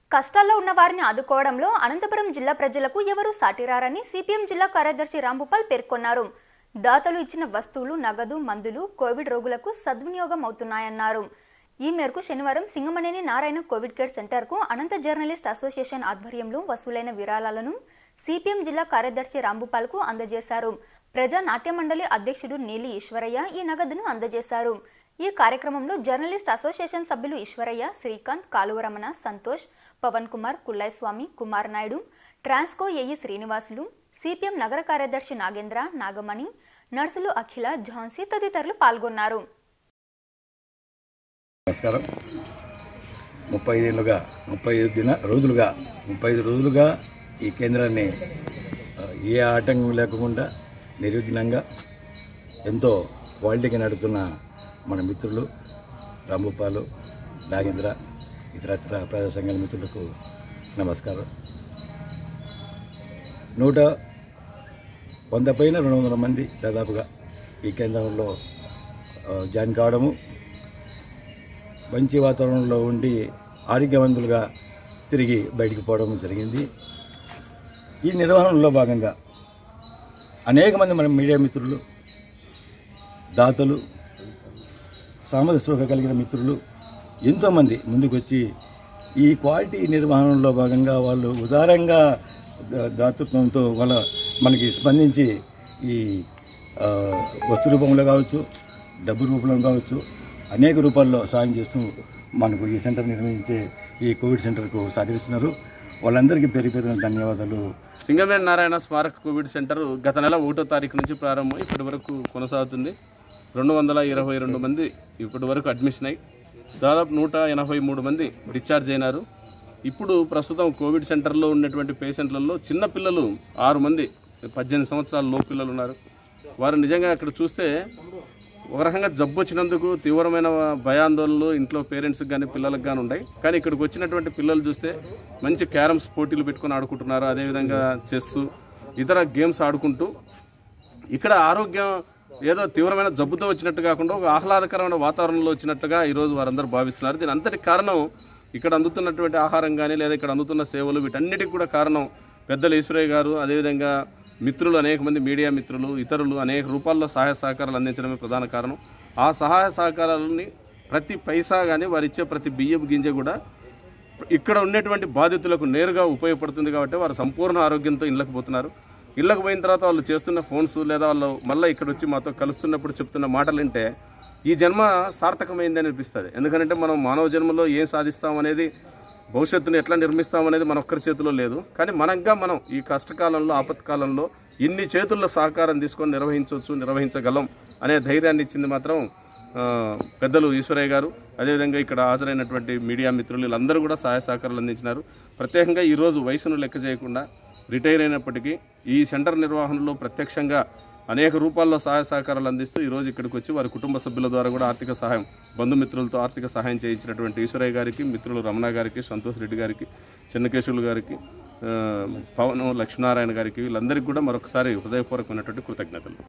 కష్టాల్లో ఉన్న వారిని ఆదుకోవడంలో అనంతపురం జిల్లా ప్రజలకు ఎవరూ సాటిరారని సిపిఎం జిల్లా కార్యదర్శి రాంభూపాల్ పేర్కొన్నారు దాతలు ఇచ్చిన వస్తువులు నగదు మందులు కోవిడ్ రోగులకు సద్వినియోగం అవుతున్నాయన్నారు ఈ మేరకు శనివారం సింగమనేని నారాయణ కోవిడ్ కేర్ సెంటర్కు అనంత జర్నలిస్ట్ అసోసియేషన్ ఆధ్వర్యంలో వసూలైన విరాళాలను సిపిఎం జిల్లా కార్యదర్శి రాంభూపాల్కు అందజేశారు ప్రజా నాట్య మండలి అధ్యక్షుడు నీలి ఈశ్వరయ్య ఈ నగదును అందజేశారు ఈ కార్యక్రమంలో జర్నలిస్ట్ అసోసియేషన్ సభ్యులు Eswaraiah Srikanth Kaluvaramana Santosh Pawan Kumar Kullayaswamy Kumar Naidu Transco AE Srinivasulu CPM నగర కార్యదర్శి నాగేంద్ర నాగమణి నర్సులు అఖిల ఝాన్సీ తదితరులు పాల్గొన్నారు నమస్కారం ముప్పై ఐదేళ్ళుగా ముప్పై ఐదు దిన రోజులుగా ముప్పై ఐదు రోజులుగా ఈ కేంద్రాన్ని ఆ, ఏ ఆటంకం లేకుండా నిర్విఘ్నంగా ఎంతో క్వాలిటీగా నడుపుతున్న మన మిత్రులు రాంభూపాలు నాగేంద్ర ఇతరత్ర ప్రజా సంఘాల మిత్రులకు నమస్కారం నూట వంద పైన రెండు వందల మంది దాదాపుగా ఈ కేంద్రంలో ఆ, జాయిన్ కావడము మంచి వాతావరణంలో ఉండి ఆరోగ్యవంతులుగా తిరిగి బయటికి పోవడం జరిగింది ఈ నిర్వహణలో భాగంగా అనేక మంది మన మీడియా మిత్రులు దాతలు సామాజిక స్పృహ కలిగిన మిత్రులు ఎంతోమంది ముందుకొచ్చి ఈ క్వాలిటీ నిర్వహణలో భాగంగా వాళ్ళు ఉదారంగా దా- దాతృత్వంతో వాళ్ళ మనకి స్పందించి ఈ ఆ, వస్తు రూపంలో కావచ్చు డబ్బు రూపంలో కావచ్చు అనేక రూపాల్లో సాయం చేస్తూ మనకు ఈ సెంటర్ నిర్వహించే ఈ కోవిడ్ సెంటర్కు సహకరిస్తున్నారు వాళ్ళందరికీ పేరు పేరున ధన్యవాదాలు సింగమేని నారాయణ స్మారక కోవిడ్ సెంటర్ గత నెల ఒకటో తారీఖు నుంచి ప్రారంభం ఇప్పటి వరకు కొనసాగుతుంది రెండు వందల ఇరవై రెండు మంది ఇప్పటి వరకు అడ్మిషన్ అయ్యి దాదాపు నూట ఎనభై మూడు మంది డిశ్చార్జ్ అయినారు ఇప్పుడు ప్రస్తుతం కోవిడ్ సెంటర్లో ఉన్నటువంటి పేషెంట్లలో చిన్న పిల్లలు ఆరు మంది పద్దెనిమిది సంవత్సరాల లో పిల్లలు ఉన్నారు వారు నిజంగా అక్కడ చూస్తే ఒక రకంగా జబ్బు వచ్చినందుకు తీవ్రమైన భయాందోళనలు ఇంట్లో పేరెంట్స్కి కానీ పిల్లలకు కానీ ఉన్నాయి కానీ ఇక్కడికి వచ్చినటువంటి పిల్లలు చూస్తే మంచి క్యారమ్స్ పోటీలు పెట్టుకొని ఆడుకుంటున్నారు అదేవిధంగా చెస్ ఇతర గేమ్స్ ఆడుకుంటూ ఇక్కడ ఆరోగ్యం ఏదో తీవ్రమైన జబ్బుతో వచ్చినట్టు కాకుండా ఒక ఆహ్లాదకరమైన వాతావరణంలో వచ్చినట్టుగా ఈరోజు వారందరూ భావిస్తున్నారు దీని అంతటి కారణం ఇక్కడ అందుతున్నటువంటి ఆహారం కానీ లేదా ఇక్కడ అందుతున్న సేవలు వీటన్నిటికి కూడా కారణం పెద్దలు ఈశ్వరయ్య గారు అదేవిధంగా మిత్రులు అనేక మంది మీడియా మిత్రులు ఇతరులు అనేక రూపాల్లో సహాయ సహకారాలు అందించడమే ప్రధాన కారణం ఆ సహాయ సహకారాలని ప్రతి పైసా కానీ వారు ఇచ్చే ప్రతి బియ్యపు గింజ కూడా ఇక్కడ ఉండేటువంటి బాధితులకు నేరుగా ఉపయోగపడుతుంది కాబట్టి వారు సంపూర్ణ ఆరోగ్యంతో ఇళ్ళకి పోతున్నారు ఇళ్ళకి పోయిన తర్వాత వాళ్ళు చేస్తున్న ఫోన్స్ లేదా వాళ్ళు మళ్ళీ ఇక్కడ వచ్చి మాతో కలుస్తున్నప్పుడు చెప్తున్న మాటలు వింటే ఈ జన్మ సార్థకమైంది అని అనిపిస్తుంది ఎందుకంటే మనం మానవ జన్మలో ఏం సాధిస్తాం అనేది భవిష్యత్తును ఎట్లా నిర్మిస్తాం అనేది మన ఒక్కరి చేతిలో లేదు కానీ మనగా మనం ఈ కష్టకాలంలో ఆపత్కాలంలో ఇన్ని చేతుల్లో సహకారం తీసుకొని నిర్వహించవచ్చు నిర్వహించగలం అనే ధైర్యాన్ని ఇచ్చింది మాత్రం ఆ, పెద్దలు ఈశ్వరయ్య గారు అదేవిధంగా ఇక్కడ హాజరైనటువంటి మీడియా మిత్రులు వీళ్ళందరూ కూడా సహాయ సహకారాలు అందించినారు ప్రత్యేకంగా ఈరోజు వయసును లెక్క చేయకుండా రిటైర్ అయినప్పటికీ ఈ సెంటర్ నిర్వహణలో ప్రత్యక్షంగా అనేక రూపాల్లో సహాయ సహకారాలు అందిస్తూ ఈరోజు ఇక్కడికి వచ్చి వారి కుటుంబ సభ్యుల ద్వారా కూడా ఆర్థిక సహాయం బంధుమిత్రులతో ఆర్థిక సహాయం చేయించినటువంటి ఈశ్వరయ్య గారికి మిత్రులు రమణ గారికి సంతోష్ రెడ్డి గారికి చెన్నకేశవులు గారికి ఆ, పవన్ లక్ష్మీనారాయణ గారికి వీళ్ళందరికీ కూడా మరొకసారి హృదయపూర్వకమైనటువంటి కృతజ్ఞతలు